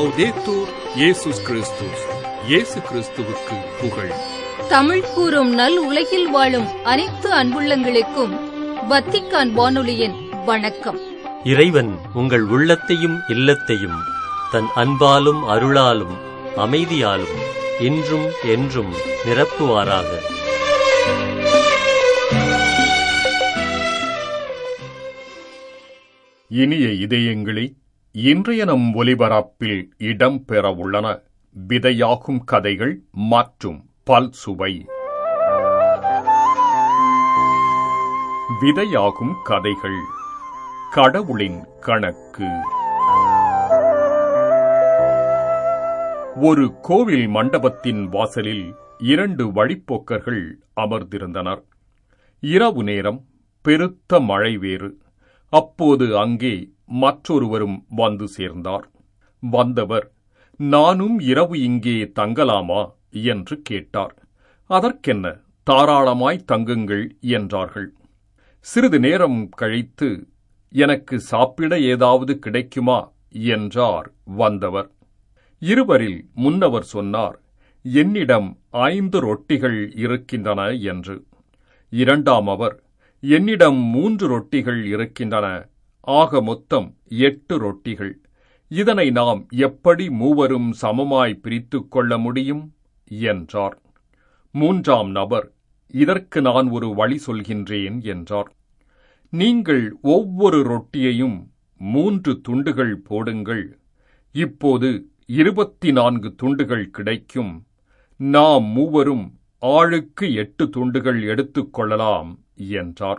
லவ்தேத்தூர் இயேசுஸ் கிறிஸ்துஸ் இயேசு கிறிஸ்துவுக்கு புகழ் தமிழ் கூறும் நல் உலகில் வாழும் அனைத்து அன்புள்ளங்களுக்கும் வத்திக்கான் வானொலியின் வணக்கம் இறைவன் உங்கள் உள்ளத்தையும் இல்லத்தையும் தன் அன்பாலும் அருளாலும் அமைதியாலும் இன்றும் என்றும் நிரப்புவாராக இனிய இதயங்களே இன்றைய நம் ஒலிபரப்பில் இடம்பெற உள்ளன விதையாகும் கதைகள் மற்றும் பல்சுவை விதையாகும் கதைகள் கடவுளின் கணக்கு ஒரு கோவில் மண்டபத்தின் வாசலில் இரண்டு வழிப்போக்கர்கள் அமர்ந்திருந்தனர் இரவு நேரம் பெருத்த மழை வேறு அப்போது அங்கே மற்றொருவரும் வந்து சேர்ந்தார் வந்தவர் நானும் இரவு இங்கே தங்கலாமா என்று கேட்டார் அதற்கென்ன தாராளமாய் தங்குங்கள் என்றார்கள் சிறிது நேரம் கழித்து எனக்கு சாப்பிட ஏதாவது கிடைக்குமா என்றார் வந்தவர் இருவரில் முன்னவர் சொன்னார் என்னிடம் ஐந்து ரொட்டிகள் இருக்கின்றன என்று இரண்டாம் அவர் என்னிடம் மூன்று ரொட்டிகள் இருக்கின்றன ஆக மொத்தம் எட்டு ரொட்டிகள் இதனை நாம் எப்படி மூவரும் சமமாய் பிரித்துக் கொள்ள முடியும் என்றார் மூன்றாம் நபர் இதற்கு நான் ஒரு வழி சொல்கின்றேன் என்றார் நீங்கள் ஒவ்வொரு ரொட்டியையும் மூன்று துண்டுகள் போடுங்கள் இப்போது இருபத்தி நான்கு துண்டுகள் கிடைக்கும் நாம் மூவரும் ஆளுக்கு எட்டு துண்டுகள் எடுத்துக் கொள்ளலாம் என்றார்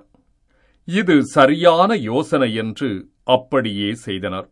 இது சரியான யோசனை என்று அப்படியே செய்தனர்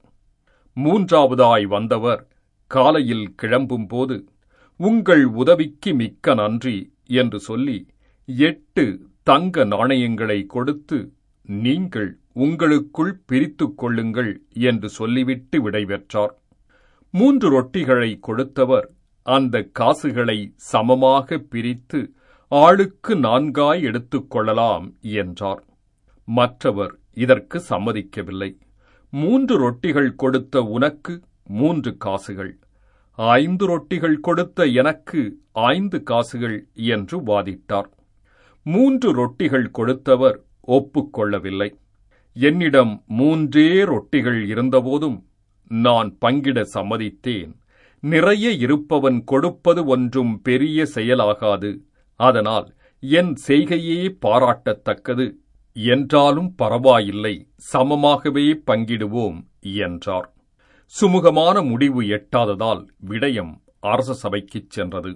மூன்றாவதாய் வந்தவர் காலையில் கிளம்பும்போது உங்கள் உதவிக்கு மிக்க நன்றி என்று சொல்லி எட்டு தங்க நாணயங்களை கொடுத்து நீங்கள் உங்களுக்குள் பிரித்துக் கொள்ளுங்கள் என்று சொல்லிவிட்டு விடைபெற்றார் மூன்று ரொட்டிகளை கொடுத்தவர் அந்த காசுகளை சமமாக பிரித்து ஆளுக்கு நான்காய் எடுத்துக் கொள்ளலாம் என்றார் மற்றவர் இதற்கு சம்மதிக்கவில்லை மூன்று ரொட்டிகள் கொடுத்த உனக்கு மூன்று காசுகள் ஐந்து ரொட்டிகள் கொடுத்த எனக்கு ஐந்து காசுகள் என்று வாதிட்டார் மூன்று ரொட்டிகள் கொடுத்தவர் ஒப்புக்கொள்ளவில்லை என்னிடம் மூன்றே ரொட்டிகள் இருந்தபோதும் நான் பங்கிட சம்மதித்தேன் நிறைய இருப்பவன் கொடுப்பது ஒன்றும் பெரிய செயலாகாது அதனால் என் செய்கையே பாராட்டத்தக்கது என்றாலும் பரவாயில்லை சமமாகவே பங்கிடுவோம் என்றார் சுமூகமான முடிவு எட்டாததால் விடயம் அரச சபைக்குச் சென்றது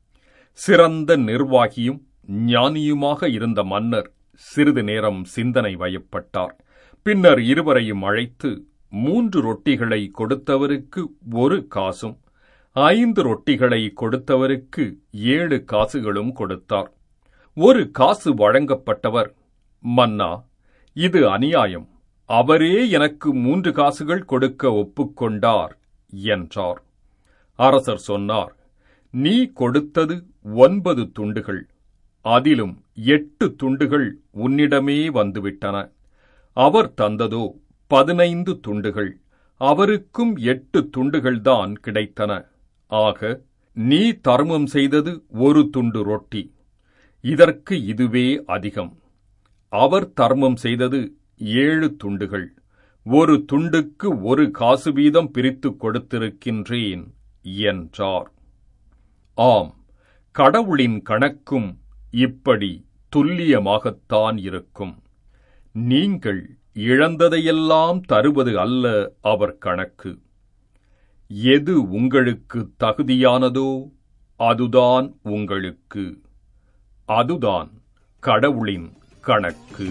சிறந்த நிர்வாகியும் ஞானியுமாக இருந்த மன்னர் சிறிது நேரம் சிந்தனை வயப்பட்டார் பின்னர் இருவரையும் அழைத்து மூன்று ரொட்டிகளை கொடுத்தவருக்கு ஒரு காசும் ஐந்து ரொட்டிகளை கொடுத்தவருக்கு ஏழு காசுகளும் கொடுத்தார் ஒரு காசு வழங்கப்பட்டவர் மன்னா இது அநியாயம் அவரே எனக்கு மூன்று காசுகள் கொடுக்க ஒப்புக்கொண்டார் என்றார் அரசர் சொன்னார் நீ கொடுத்தது ஒன்பது துண்டுகள் அதிலும் எட்டு துண்டுகள் உன்னிடமே வந்துவிட்டன அவர் தந்ததோ பதினைந்து துண்டுகள் அவருக்கும் எட்டு துண்டுகள்தான் கிடைத்தன ஆக நீ தர்மம் செய்தது ஒரு துண்டு ரொட்டி இதற்கு இதுவே அதிகம் அவர் தர்மம் செய்தது ஏழு துண்டுகள் ஒரு துண்டுக்கு ஒரு காசு வீதம் பிரித்துக் கொடுத்திருக்கின்றேன் என்றார் ஆம் கடவுளின் கணக்கும் இப்படி துல்லியமாகத்தான் இருக்கும் நீங்கள் இழந்ததையெல்லாம் தருவது அல்ல அவர் கணக்கு எது உங்களுக்கு தகுதியானதோ அதுதான் உங்களுக்கு அதுதான் கடவுளின் கணக்கு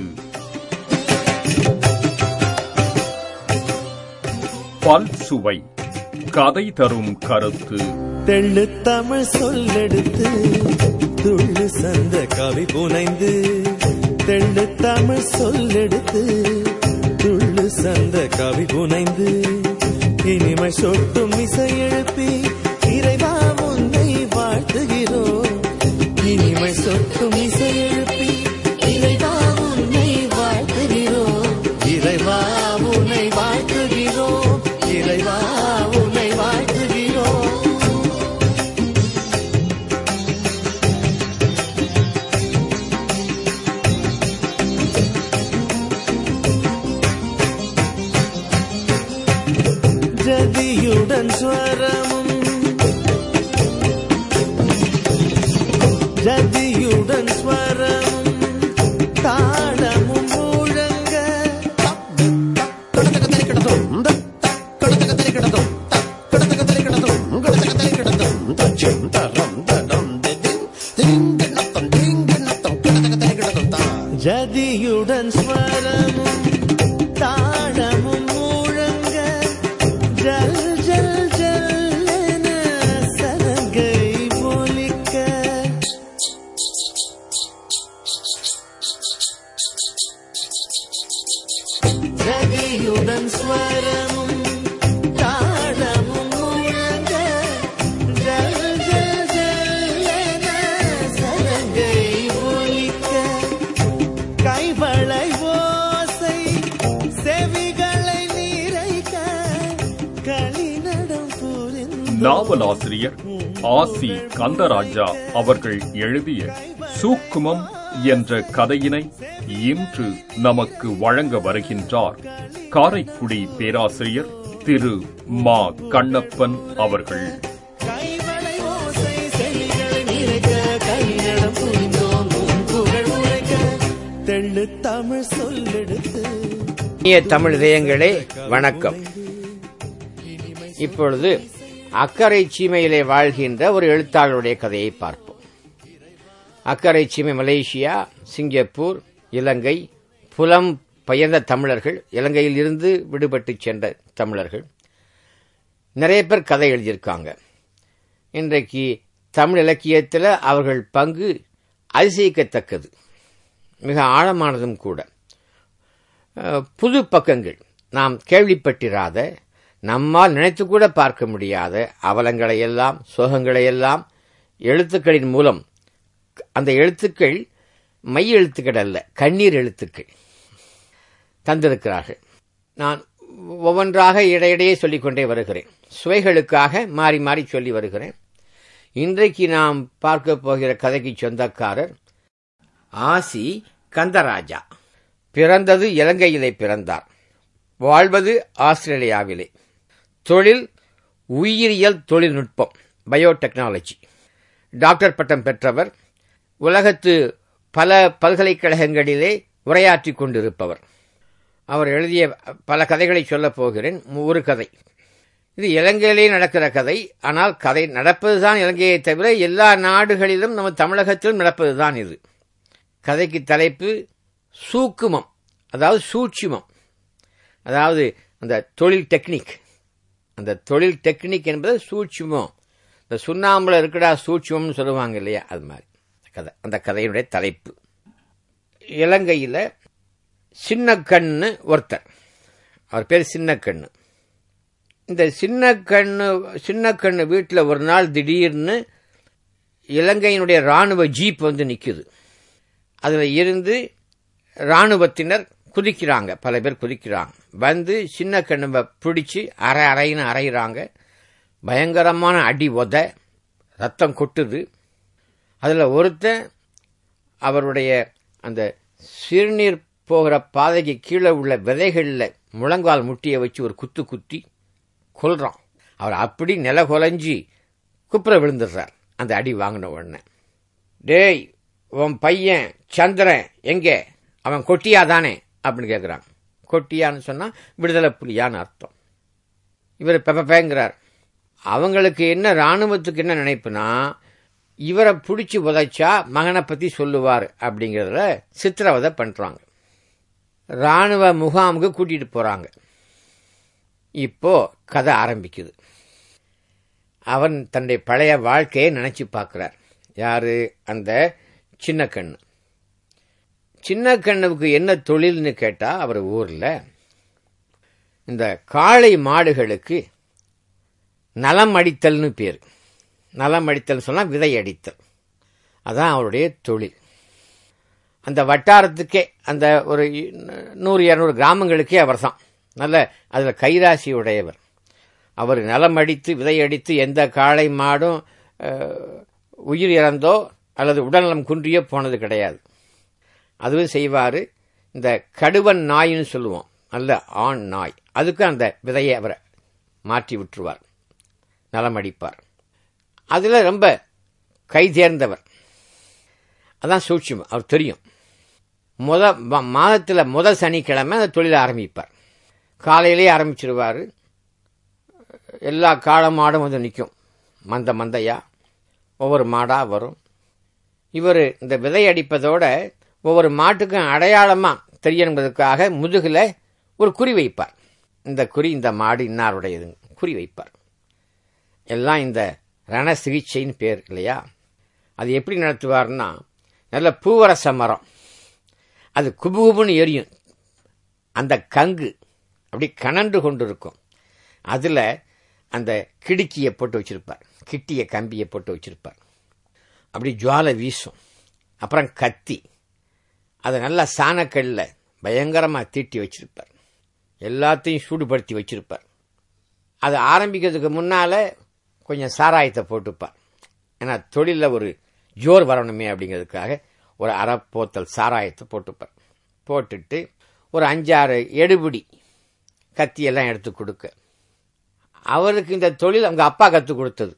பல் சுவை கதை தரும் கருத்து தெள்ளு தமிழ் சொல்லெடுத்து துள்ளு சந்த கவி புனைந்து தெள்ளு தமிழ் சொல்லெடுத்து துள்ளு சந்த கவி புனைந்து இனிமை சொட்டும் இசை எழுப்பி இறைவா உன்னை வாழ்த்துகிறோம் இனிமை சொட்டும் இசை எழுப்பி இறைவா உன்னை வாழ்த்துகிறோம் இறைவா உன்னை வாழ்த்துகிறோம் இறைவா உன்னை வாழ்த்துகிறோம் ஸ்வரமும் ஜதியுடன் ஸ்வரமும் தாளமும் முழங்க ஜதியுடன் ஸ்வரமும் தாளமும் முழங்க ஜல் ஜல் ஜல் என சலங்கை ஒலிக்க ஜதியுடன் ஸ்வரமும் தாளமும் முழங்க ஜல் ஜல் ஜல் என சலங்கை ஒலிக்க கைவளை ஓசை செவிகளை நீரைக்க களிநடம் புரிந்து நாவலாசிரியர் ஆசி கந்தராஜா அவர்கள் எழுதிய சூக்குமம் என்ற கதையினை இன்று நமக்கு வழங்க வருகின்றார் காரைக்குடி பேராசிரியர் திரு மா கண்ணப்பன் அவர்கள் கைவளை ஓசை செவிகளை நிறைக்க களிநடம் புரிந்தோம் உன் புகழ் உரைக்க தெள்ளு தமிழ் சொல்லெடுத்து இனிய தமிழ் இதயங்களே வணக்கம் இப்பொழுது அக்கறை சீமையிலே வாழ்கின்ற ஒரு எழுத்தாளருடைய கதையை பார்ப்போம் அக்கறை சீமை மலேசியா சிங்கப்பூர் இலங்கை புலம் பெயர்ந்த தமிழர்கள் இலங்கையில் இருந்து விடுபட்டு சென்ற தமிழர்கள் நிறைய பேர் கதை எழுதியிருக்காங்க இன்றைக்கு தமிழ் இலக்கியத்தில் அவர்கள் பங்கு அதிசயிக்கத்தக்கது மிக ஆழமானதும் கூட அஹ், புது பக்கங்கள் நாம் கேள்விப்பட்டிராத நம்மால் நினைத்து கூட பார்க்க முடியாத அவலங்களை எல்லாம் சோகங்களை எல்லாம் எழுத்துக்களின் மூலம் அந்த எழுத்துக்கள் மை எழுத்துக்கள் அல்ல கண்ணீர் எழுத்துக்கள் தந்திருக்கிறார்கள் நான் ஒவ்வொன்றாக இடையிடையே சொல்லிக்கொண்டே வருகிறேன் சுவைகளுக்காக மாறி மாறி சொல்லி வருகிறேன் இன்றைக்கு நாம் பார்க்க போகிற கதைக்கு சொந்தக்காரர் ஆசி கந்தராஜா பிறந்தது இலங்கையிலே பிறந்தார் வாழ்வது ஆஸ்திரேலியாவிலே தொழில் உயிரியல் தொழில்நுட்பம் பயோடெக்னாலஜி டாக்டர் பட்டம் பெற்றவர் உலகத்து பல பல்கலைக்கழகங்களிலே உரையாற்றிக் கொண்டிருப்பவர் அவர் எழுதிய பல கதைகளை சொல்லப் போகிறேன் ஒரு கதை இது இலங்கையிலே நடக்கிற கதை ஆனால் கதை நடப்பதுதான் இலங்கையை தவிர எல்லா நாடுகளிலும் நம்ம தமிழகத்திலும் நடப்பதுதான் இது கதைக்கு தலைப்பு சூக்குமம் அதாவது சூட்சுமம் அதாவது அந்த தொழில் டெக்னிக் அந்த தொழில் டெக்னிக் என்பது சூட்சுமம் இந்த சுண்ணாம்புல இருக்கடா சூட்சுமம்னு சொல்லுவாங்க இல்லையா அது மாதிரி கதை அந்த கதையினுடைய தலைப்பு இலங்கையில் சின்ன கண்ணு ஒருத்தர் அவர் பேர் சின்ன கண்ணு இந்த சின்ன கண்ணு சின்ன கண்ணு வீட்டில் ஒரு நாள் திடீர்னு இலங்கையினுடைய ராணுவ ஜீப் வந்து நிற்குது அதில் இருந்து ராணுவத்தினர் குதிக்கிறாங்க பல பேர் குதிக்கிறாங்க வந்து சின்ன கண்ணுவை பிடிச்சி அரை அரைன்னு அரைகிறாங்க பயங்கரமான அடி உத ரத்தம் கொட்டுது அதில் ஒருத்தன் அவருடைய அந்த சிறுநீர் போகிற பாதைக்கு கீழே உள்ள விதைகளில் முழங்கால் முட்டியை வச்சு ஒரு குத்து குத்தி கொல்றான் அவர் அப்படி நில கொலைஞ்சி குப்புற விழுந்துடுறார் அந்த அடி வாங்கின உடனே டேய் உன் பையன் சந்திரன் எங்கே அவன் கொட்டியா தானே அப்படின்னு கேட்குறான் கொட்டியான்னு சொன்னால் விடுதலை புலியான்னு அர்த்தம் இவர் பெப்பேங்கிறார் அவங்களுக்கு என்ன ராணுவத்துக்கு என்ன நினைப்புனா இவரை பிடிச்சி உதைச்சா மகனை பற்றி சொல்லுவார் அப்படிங்கிறதுல சித்திரவதை பண்ணுறாங்க ராணுவ முகாமுக்கு கூட்டிகிட்டு போகிறாங்க இப்போ கதை ஆரம்பிக்குது அவன் தன்னுடைய பழைய வாழ்க்கையை நினைச்சு பார்க்கிறார் யாரு அந்த சின்ன கண்ணு சின்ன கண்ணுவுக்கு என்ன தொழில்னு கேட்டா அவர் ஊர்ல இந்த காளை மாடுகளுக்கு நலம் அடித்தல்னு பேர் நலம் அடித்தல் சொன்னா விதை அடித்தல் அதான் அவருடைய தொழில் அந்த வட்டாரத்துக்கே அந்த ஒரு நூறு இரநூறு கிராமங்களுக்கே அவர் தான் நல்ல அதில் கைராசி உடையவர் அவர் நலம் அடித்து விதை அடித்து எந்த காளை மாடும் அஹ், உயிர் இறந்தோ அல்லது உடல்நலம் குன்றியோ போனது கிடையாது அதுவும் செய்வார் இந்த கடுவன் நாயின்னு சொல்லுவோம் நல்ல ஆண் நாய் அதுக்கு அந்த விதையை அவர் மாற்றி விட்டுருவார் நலமடிப்பார் அதில் ரொம்ப கை தேர்ந்தவர் அதான் சூட்சுமம் அவர் தெரியும் முத ம- மாதத்துல முதல் சனிக்கிழமை அந்த தொழிலை ஆரம்பிப்பார் காலையிலே ஆரம்பிச்சிருவார் எல்லா காளை மாடும் வந்து நிற்கும் மந்த மந்தையா ஒவ்வொரு மாடாக வரும் இவர் இந்த விதை அடிப்பதோட ஒவ்வொரு மாட்டுக்கும் அடையாளமாக தெரியணுங்கிறதுக்காக முதுகில் ஒரு குறி வைப்பார் இந்த குறி இந்த மாடு இன்னாருடையது குறி வைப்பார் எல்லாம் இந்த ரண சிகிச்சைன்னு பேர் இல்லையா அது எப்படி நடத்துவார்னா நல்ல பூவரச மரம் அது குபுகுபுன்னு எரியும் அந்த கங்கு அப்படி கனன்று கொண்டு இருக்கும் அதில் அந்த கிடுக்கியை போட்டு வச்சிருப்பார் கிட்டிய கம்பியை போட்டு வச்சிருப்பார் அப்படி ஜுவாலை வீசும் அப்புறம் கத்தி அதை நல்லா சாணக்கல்ல பயங்கரமாக தீட்டி வச்சிருப்பார் எல்லாத்தையும் சூடுபடுத்தி வச்சிருப்பார் அது ஆரம்பிக்கிறதுக்கு முன்னால் கொஞ்சம் சாராயத்தை போட்டுப்பார் ஏன்னா தொழிலில் ஒரு ஜோர் வரணுமே அப்படிங்கிறதுக்காக ஒரு அரை போத்தல் சாராயத்தை போட்டுப்பார் போட்டுட்டு ஒரு அஞ்சாறு எடுபிடி கத்தியெல்லாம் எடுத்து கொடுக்க அவருக்கு இந்த தொழில் அவங்க அப்பா கற்றுக் கொடுத்தது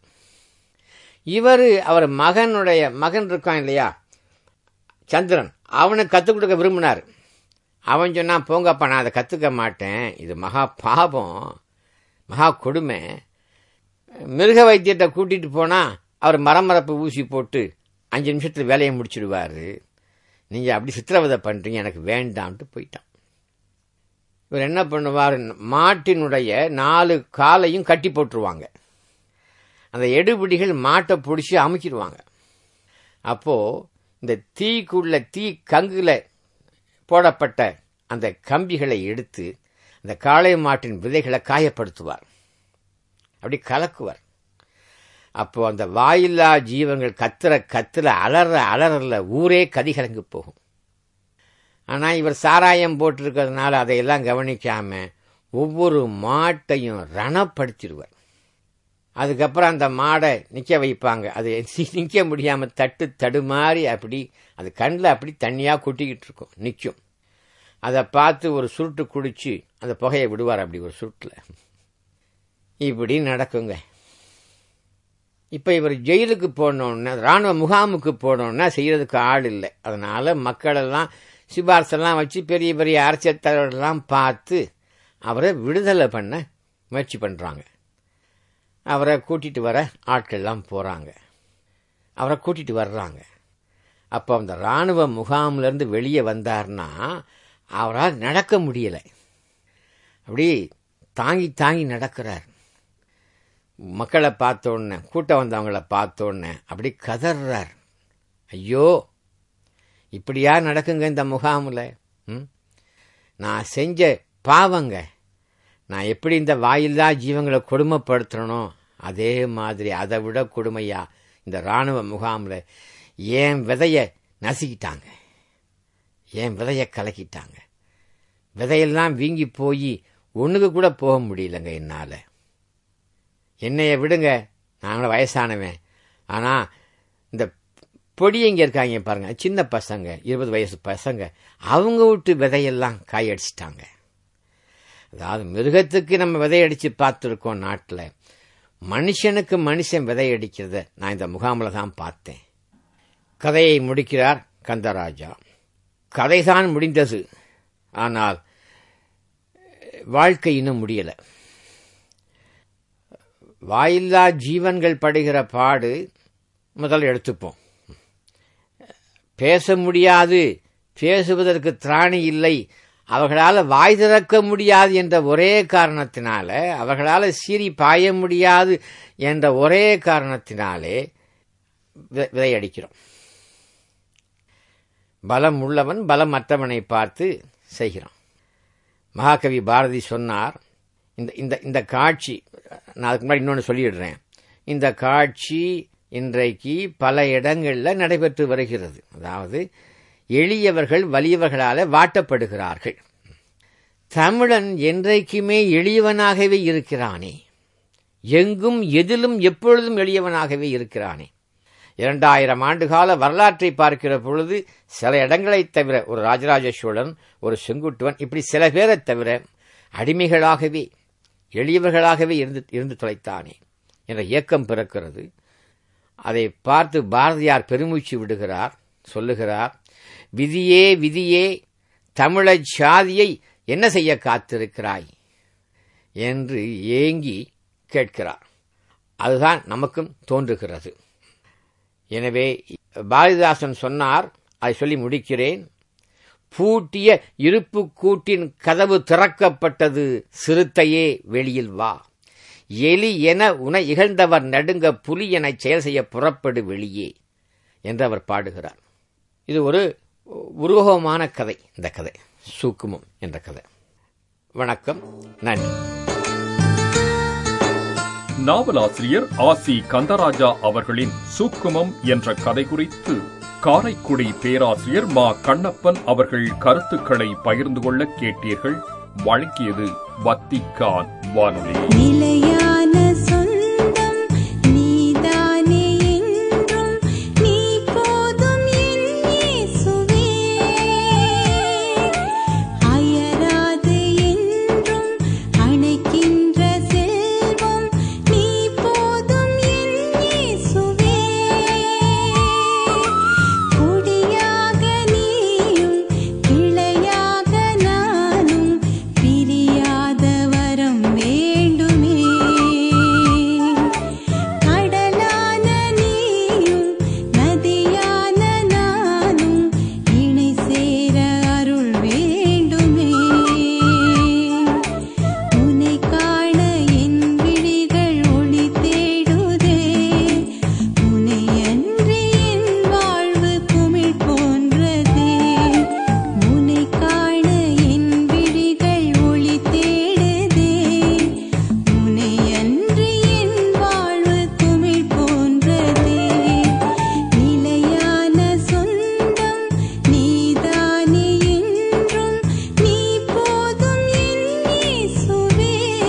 இவர் அவர் மகனுடைய மகன் இருக்கான் இல்லையா சந்திரன் அவனுக்கு கற்றுக் கொடுக்க விரும்பினார் அவன் சொன்னான் போங்கப்பா நான் அதை கற்றுக்க மாட்டேன் இது மகா பாபம் மகா கொடுமை மிருக வைத்தியத்தை கூட்டிட்டு போனால் அவர் மரமரப்பு ஊசி போட்டு அஞ்சு நிமிஷத்தில் வேலையை முடிச்சிடுவார் நீங்கள் அப்படி சித்திரவதை பண்ணுறீங்க எனக்கு வேண்டாம்ட்டு போயிட்டான் இவர் என்ன பண்ணுவார் மாட்டினுடைய நாலு காலையும் கட்டி போட்டுருவாங்க அந்த எடுபிடிகள் மாட்டை பிடிச்சி அமுக்கிடுவாங்க அப்போது இந்த தீக்குள்ள தீ கங்குல போடப்பட்ட அந்த கம்பிகளை எடுத்து அந்த காளை மாட்டின் விதைகளை காயப்படுத்துவார் அப்படி கலக்குவார் அப்போ அந்த வாயில்லா ஜீவங்கள் கத்துற கத்துற அலற அலறல ஊரே கதிகலங்கு போகும் ஆனால் இவர் சாராயம் போட்டிருக்கிறதுனால அதையெல்லாம் கவனிக்காம ஒவ்வொரு மாட்டையும் ரணப்படுத்திடுவார் அதுக்கப்புறம் அந்த மாடை நிற்க வைப்பாங்க அது நிற்க முடியாமல் தட்டு தடுமாறி அப்படி அது கண்ணில் அப்படி தண்ணியாக கொட்டிக்கிட்டு இருக்கும் நிற்கும் அதை பார்த்து ஒரு சுருட்டு குடிச்சு அந்த புகையை விடுவார் அப்படி ஒரு சுருட்டில் இப்படி நடக்குங்க இப்போ இவர் ஜெயிலுக்கு போனோன்னா ராணுவ முகாமுக்கு போனோன்னா செய்யறதுக்கு ஆள் இல்லை அதனால மக்களெல்லாம் சிபார்செல்லாம் வச்சு பெரிய பெரிய அரசியல் தலைவர்கள்லாம் பார்த்து அவரை விடுதலை பண்ண முயற்சி பண்ணுறாங்க அவரை கூட்டிட்டு வர ஆட்கள்லாம் போகிறாங்க அவரை கூட்டிட்டு வர்றாங்க அப்போ அந்த இராணுவ முகாம்லேருந்து வெளியே வந்தார்னா அவரால் நடக்க முடியலை அப்படி தாங்கி தாங்கி நடக்கிறார் மக்களை பார்த்தோன்னே கூட்டம் வந்தவங்கள பார்த்தோன்னே அப்படி கதறார் ஐயோ இப்படியா நடக்குங்க இந்த முகாமில் ம் நான் செஞ்ச பாவங்க நான் எப்படி இந்த வாயில்லா ஜீவங்களை கொடுமைப்படுத்தணும் அதே மாதிரி அதை விட கொடுமையா இந்த இராணுவ முகாமில் ஏன் விதைய நசுக்கிட்டாங்க ஏன் விதைய கலக்கிட்டாங்க விதையெல்லாம் வீங்கி போய் ஒன்றுக்கு கூட போக முடியலங்க என்னால் என்னைய விடுங்க நாங்களும் வயசானவன் ஆனால் இந்த பொடியங்க இருக்காங்க பாருங்க சின்ன பசங்க இருபது வயசு பசங்க அவங்க விட்டு விதையெல்லாம் காயடிச்சிட்டாங்க அதாவது மிருகத்துக்கு நம்ம விதையடிச்சு பார்த்துருக்கோம் நாட்டில் மனுஷனுக்கு மனுஷன் விதையடிக்கிறத நான் இந்த முகாமில் தான் பார்த்தேன் கதையை முடிக்கிறார் கந்தராஜா கதைதான் முடிந்தது ஆனால் வாழ்க்கை இன்னும் முடியலை வாயில்லா ஜீவன்கள் படுகிற பாடு முதல் எடுத்துப்போம் பேச முடியாது பேசுவதற்கு திராணி இல்லை அவர்களால் வாய் திறக்க முடியாது என்ற ஒரே காரணத்தினால அவர்களால் சீறி பாய முடியாது என்ற ஒரே காரணத்தினாலே விதையடிக்கிறோம் பலம் உள்ளவன் பலம் மற்றவனை பார்த்து செய்கிறான் மகாகவி பாரதி சொன்னார் இந்த இந்த இந்த காட்சி நான் அதுக்கு முன்னாடி இன்னொன்று சொல்லிடுறேன் இந்த காட்சி இன்றைக்கு பல இடங்களில் நடைபெற்று வருகிறது அதாவது எளியவர்கள் வலியவர்களால் வாட்டப்படுகிறார்கள் தமிழன் என்றைக்குமே எளியவனாகவே இருக்கிறானே எங்கும் எதிலும் எப்பொழுதும் எளியவனாகவே இருக்கிறானே இரண்டாயிரம் ஆண்டுகால வரலாற்றை பார்க்கிற பொழுது சில இடங்களைத் தவிர ஒரு ராஜராஜ சோழன் ஒரு செங்குட்டுவன் இப்படி சில பேரைத் தவிர அடிமைகளாகவே எளியவர்களாகவே இருந்து இருந்து தொலைத்தானே என்ற இயக்கம் பிறக்கிறது அதை பார்த்து பாரதியார் பெருமூச்சு விடுகிறார் சொல்லுகிறார் விதியே விதியே தமிழச் சாதியை என்ன செய்ய காத்திருக்கிறாய் என்று ஏங்கி கேட்கிறார் அதுதான் நமக்கும் தோன்றுகிறது எனவே பாரதிதாசன் சொன்னார் அதை சொல்லி முடிக்கிறேன் பூட்டிய இருப்பு கூட்டின் கதவு திறக்கப்பட்டது சிறுத்தையே வெளியில் வா எலி என உன இகழ்ந்தவர் நடுங்க புலி என செயல் செய்ய புறப்படு வெளியே என்று அவர் பாடுகிறார் இது ஒரு உருவகமான கதை இந்த கதை சூக்குமம் என்ற கதை வணக்கம் நன்றி நாவலாசிரியர் ஆசி கந்தராஜா அவர்களின் சூக்குமம் என்ற கதை குறித்து காரைக்குடி பேராசிரியர் மா கண்ணப்பன் அவர்கள் கருத்துக்களை பகிர்ந்து கொள்ள கேட்டீர்கள் வழங்கியது வத்திக்கான் வானொலி நிலையான சொந்தம் நீதானே என்றும் நீ போதும் என் இயேசுவே அயராது என்றும் அணைக்கின்ற செல்வம் நீ போதும் என் இயேசுவே கொடியாக நீயும் கிளையாக நானும் பிரியாத வரம் வேண்டுமே கடலான நீயும் நதியான நானும் இணை சேர அருள் வேண்டுமே உன்னை காண என் விழிகள் ஒளி தேடுதே உன்னை அன்றி என் வாழ்வு குமிழ் போன்றதே உன்னை காண என் விழிகள் ஒளி தேடுதே உன்னை அன்றி என் வாழ்வு குமிழ் போன்றதே நிலையான சொந்தம் நீதானே என்றும் நீ போதும் என் இயேசுவே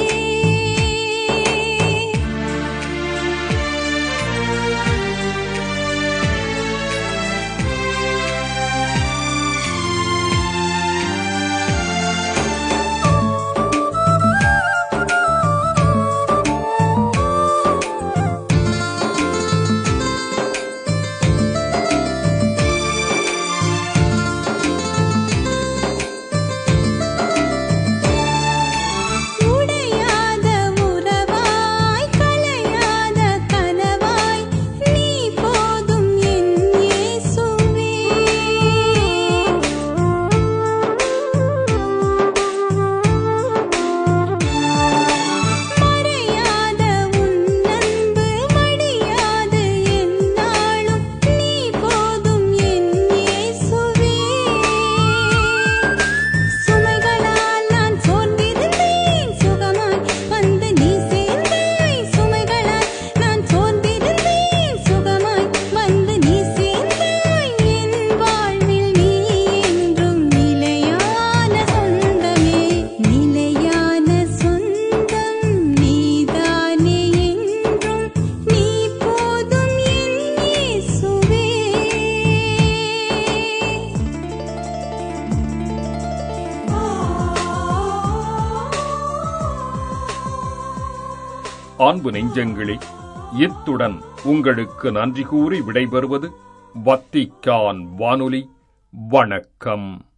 உடையாத உறவாய் கலையாத கனவாய் நீ போதும் என் இயேசுவே மறையாத உன் அன்பு மடியாது என்னாலும் நீ போதும் என் இயேசுவே சுமைகளால் நான் சோர்ந்திருந்தேன் சுகமாய் வந்து நீ சேர்ந்தாய் சுமைகளால் நான் சோர்ந்திருந்தேன் சுகமாய் வந்து நீ சேர்ந்தாய் என் வாழ்வில் நீ என்றும் நிலையான சொந்தமே நிலையான சொந்தம் நீதானே என்றும் நீ போதும் என் இயேசுவே அன்பு நெஞ்சங்களே இத்துடன் உங்களுக்கு நன்றி கூறி விடைபெறுவது வத்திக்கான் வானொலி வணக்கம்